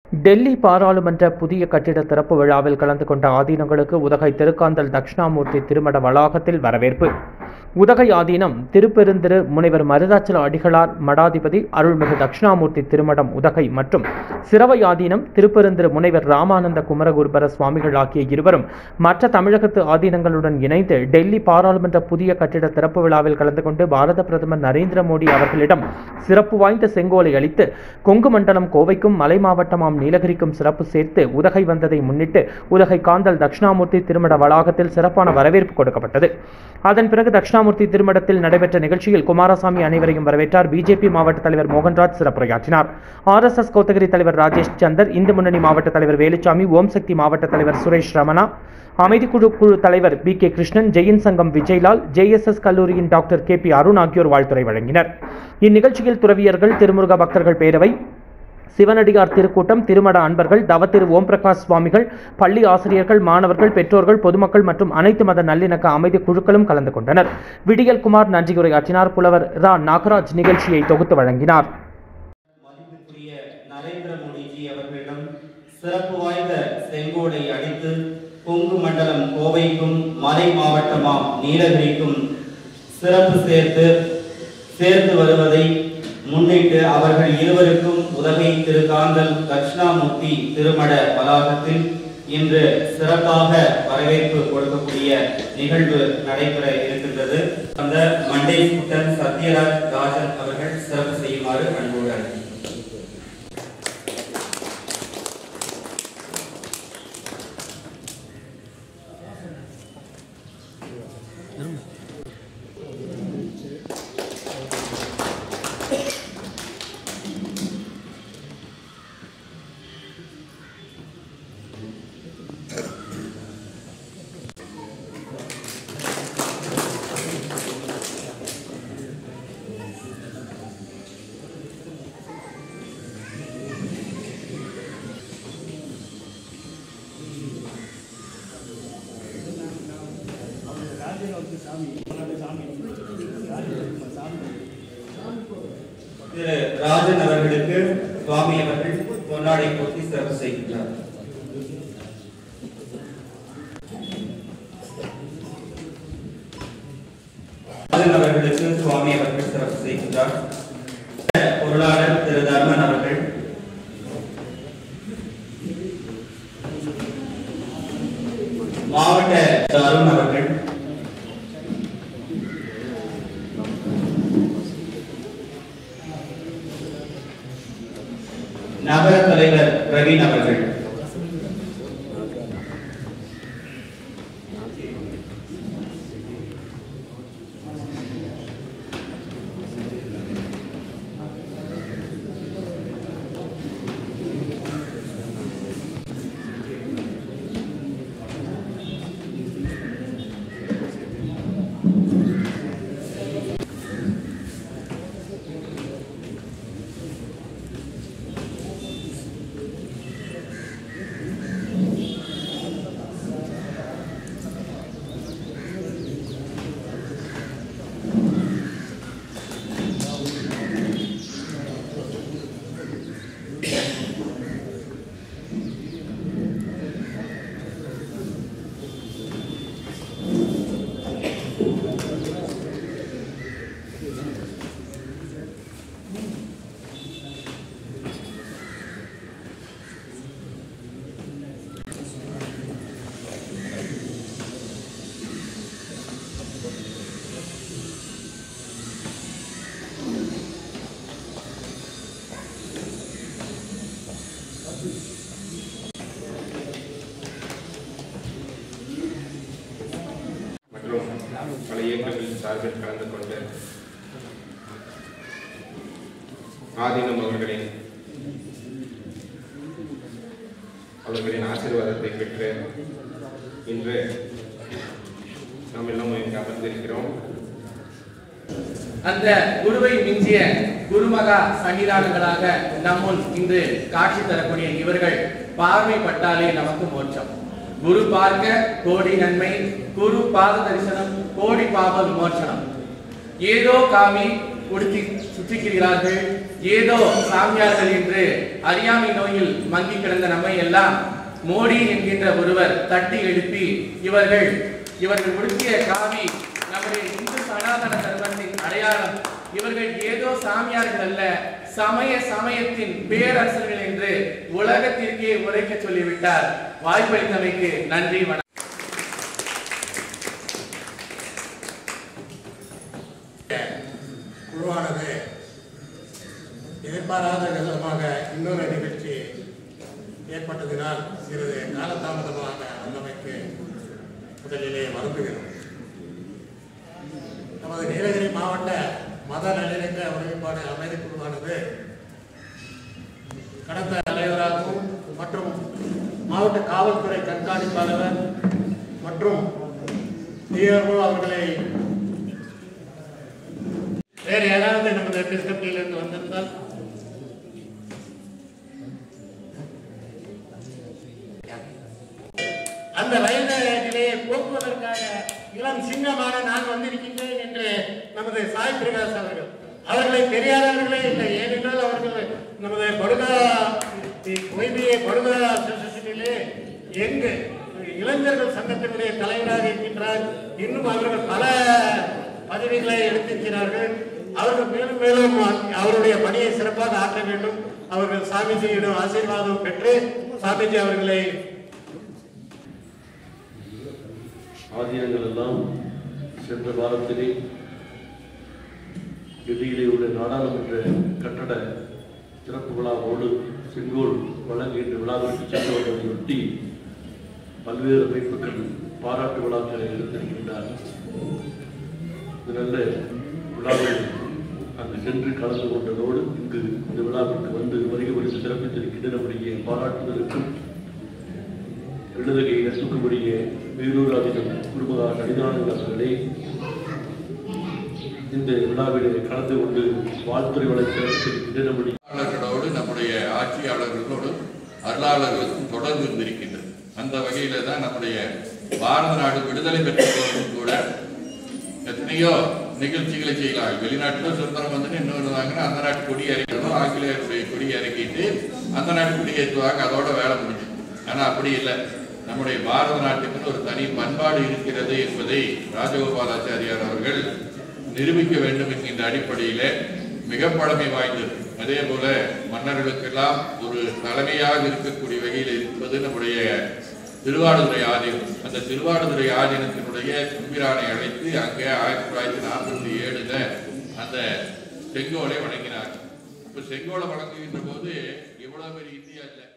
டெல்லி பாராளுமன்ற புதிய கட்டிட திறப்பு விழாவில் கலந்து கொண்ட ஆதீனங்களுக்கு உதகை திருக்காந்தல் தட்சிணாமூர்த்தி திருமட வளாகத்தில் வரவேற்பு உதகை ஆதீனம் திருப்பெருந்திரு முனைவர் மருதாச்சல அடிகளார் மடாதிபதி அருள்மிகு தட்சிணாமூர்த்தி திருமடம் உதகை மற்றும் சிரவை ஆதீனம் திருப்பெருந்திரு முனைவர் ராமானந்த குமரகுருபர சுவாமிகள் ஆகிய இருவரும் மற்ற தமிழகத்து ஆதீனங்களுடன் இணைந்து டெல்லி பாராளுமன்ற புதிய கட்டிட திறப்பு விழாவில் கலந்து கொண்டு பாரத பிரதமர் நரேந்திர மோடி அவர்களிடம் சிறப்பு வாய்ந்த செங்கோலை அளித்து கொங்கு மண்டலம் கோவைக்கும் மலை மாவட்டமாம் நீலகிரிக்கும் சிறப்பு சேர்த்து உதகை வந்ததை முன்னிட்டு உதகை காந்தல் தட்சிணாமூர்த்தி திருமட வளாகத்தில் சிறப்பான வரவேற்பு கொடுக்கப்பட்டது அதன் பிறகு தட்சிணாமூர்த்தி திருமடத்தில் நடைபெற்ற நிகழ்ச்சியில் குமாரசாமி அனைவரையும் வரவேற்றார் பிஜேபி மாவட்ட தலைவர் மோகன்ராஜ் சிறப்புரையாற்றினார் ஆர்எஸ்எஸ் கோத்தகிரி தலைவர் ராஜேஷ் சந்தர் இந்து முன்னணி மாவட்ட தலைவர் வேலுச்சாமி ஓம் சக்தி மாவட்ட தலைவர் சுரேஷ் ரமணா அமைதிக்குழு குழு தலைவர் B K Krishnan Jain Sangam Vijaylal JSS கல்லூரியின் டாக்டர் கே பி அருண் ஆகியோர் வாழ்த்துரை வழங்கினர் இந்நிகழ்ச்சியில் துறவியர்கள் திருமுருக பக்தர்கள் பேரவை சிவனடியார் திருக்கூட்டம் திருமட அன்பர்கள் தவத்திரு ஓம் பிரகாஷ் சுவாமிகள் பள்ளி ஆசிரியர்கள் மாணவர்கள் பெற்றோர்கள் பொதுமக்கள் மற்றும் அனைத்து மத நல்லிணக்க அமைதி குழுக்களும் கலந்து கொண்டனர் விடியல் குமார் நன்றியுரையாற்றினார் புலவர் ரா நாகராஜ் நிகழ்ச்சியை தொகுத்து வழங்கினார் மதிப்புக்குரிய நரேந்திர மோடிஜி அவர்களிடம் சிறப்பு வாய்ந்த செங்கோலை அளித்து கொங்கு மண்டலம் கோவைக்கும் மலை மாவட்டமாம் நீலகிரிக்கும் சிறப்பு சேர்த்து சேர்த்து வருவதை முன்னிட்டு அவர்கள் இருவருக்கும் உதகை திருக்காந்தல் தட்சிணாமூர்த்தி திருமட வளாகத்தில் இன்று சிறப்பாக வரவேற்பு கொடுக்கக்கூடிய நிகழ்வு நடைபெற இருக்கின்றது அந்த மண்டை குட்டன் சத்யராஜ் ராஜன் அவர்கள் சிறப்பு செய்யுமாறு அன்போடு அழைக்கிறேன் திரு ராஜன் அவர்களுக்கு சுவாமி அவர்கள் பொன்னாடை போட்டி சிறப்பு செய்கின்றார் ராஜன் அவர்களுக்கு சுவாமி அவர்கள் சிறப்பு செய்கின்றார் பொருளாளர் திரு தர்மன் அவர்கள் மாவட்ட அருண் அவர்கள் நகர தலைவர் பிரவீன் அவர்கள் மற்றும் பல இயக்கங்களின் சார்பில் கலந்து கொண்டு ஆதீனம் அவர்களின் அவர்களின் ஆசீர்வாதத்தை பெற்று இன்று நாம் எல்லாம் இங்கு அமர்ந்திருக்கிறோம் அந்த குருவை மிஞ்சிய குருமகா சன்னிதானங்களாக நம்முன் இன்று காட்சி தரக்கூடிய இவர்கள் பார்வைப்பட்டாலே நமக்கு மோட்சம் குரு பார்க்க கோடி நன்மை குரு பாத தரிசனம் கோடி பாப விமோசனம் ஏதோ காமி உடுத்தி சுற்றிக்கிறார்கள் ஏதோ சாமியார்கள் என்று அறியாமை நோயில் மங்கி கிடந்த நம்மை எல்லாம் மோடி என்கின்ற ஒருவர் தட்டி எழுப்பி இவர்கள் இவர்கள் உடுத்திய காவி நம்முடைய இந்து சனாதன தர்மத்தின் அடையாளம் இவர்கள் ஏதோ சாமியார்கள் அல்ல சமய சமயத்தின் பேரரசர்கள் என்று உலகத்திற்கே உரைக்க சொல்லிவிட்டார் வாய்ப்பளித்தமைக்கு நன்றி வணக்கம் குழுவானது எதிர்பாராத விதமாக இன்னொரு நிகழ்ச்சி ஏற்பட்டதினால் சிறிது காலதாமதமாக வந்தமைக்கு முதலிலே வருந்துகிறோம் நமது நீலகிரி மாவட்ட மத நல்லிணக்க ஒருமைப்பாடு அமைதி குழுவானது கடந்த தலைவராகவும் மற்றும் மாவட்ட காவல்துறை கண்காணிப்பாளர் மற்றும் டிஆர்ஓ அவர்களை வேறு யாராவது நமது எபிஸ்கப்பிலிருந்து வந்திருந்தால் அந்த வயதிலே போக்குவதற்காக இளம் சிங்கமான நான் வந்திருக்கின்றேன் என்று நமது சாய் பிரகாஷ் அவர்கள் அவர்களை தெரியாதவர்களே இல்லை ஏனென்றால் அவர்கள் நமது படுகா பொய்மையை படுகா சொசைட்டியிலே எங்கு இளைஞர்கள் சங்கத்தினுடைய தலைவராக இருக்கின்றார் இன்னும் அவர்கள் பல பதவிகளை எடுத்திருக்கிறார்கள் அவர்கள் மேலும் மேலும் அவருடைய பணியை சிறப்பாக ஆற்ற வேண்டும் அவர்கள் சாமிஜியிடம் ஆசீர்வாதம் பெற்று சாமிஜி அவர்களை ஆதீனங்கள் எல்லாம் சென்ற வாரத்திலே டெல்லியிலே உள்ள நாடாளுமன்ற கட்டட சிறப்பு விழாவோடு செங்கோல் வழங்குகின்ற விழாவிற்கு சென்று வந்ததையொட்டி பல்வேறு அமைப்புகள் பாராட்டு விழாக்களை எடுத்திருக்கின்றார் இது நல்ல விழாவில் அங்கு சென்று கலந்து கொண்டதோடு இங்கு இந்த விழாவிற்கு வந்து வருகை புரிந்து சிறப்பித்திருக்கின்ற நம்முடைய பாராட்டுதலுக்கும் எழுதுகை நசுக்கும்படிய வேலூர் ஆதினம் குடும்ப கடிதானங்கள் அவர்களே இந்த விழாவிலே கலந்து கொண்டு வாழ்த்துறை வழக்கியிருக்கின்ற நம்முடைய ஆட்சியாளர்களோடு நம்முடைய ஆட்சியாளர்களோடு அருளாளர்களுக்கும் தொடர்பு இருந்திருக்கின்றது அந்த வகையில தான் நம்முடைய பாரத நாடு விடுதலை பெற்ற போதும் கூட எத்தனையோ நிகழ்ச்சிகளை செய்யலாம் வெளிநாட்டுல சுதந்திரம் வந்து இன்னொரு வாங்கினா அந்த நாட்டு கொடி இறக்கணும் ஆங்கிலேயருடைய கொடி இறக்கிட்டு அந்த நாட்டு கொடி ஏற்றுவாங்க அதோட வேலை முடிஞ்சு ஆனா அப்படி இல்லை நம்முடைய பாரத நாட்டுக்குன்னு ஒரு தனி பண்பாடு இருக்கிறது என்பதை ராஜகோபாலாச்சாரியார் அவர்கள் நிரூபிக்க வேண்டும் என்கின்ற அடிப்படையில மிக பழமை வாய்ந்தது அதே போல மன்னர்களுக்கெல்லாம் ஒரு தலைமையாக இருக்கக்கூடிய வகையில் இருப்பது நம்முடைய திருவாடுதுறை ஆதீனம் அந்த திருவாடுதுறை ஆதீனத்தினுடைய தும்பிரானை அழைத்து அங்கே ஆயிரத்தி தொள்ளாயிரத்தி நாற்பத்தி ஏழுல அந்த செங்கோலை வழங்கினார் இப்ப செங்கோலை வழங்குகின்ற போது இவ்வளவு பெரிய இந்தியா இல்லை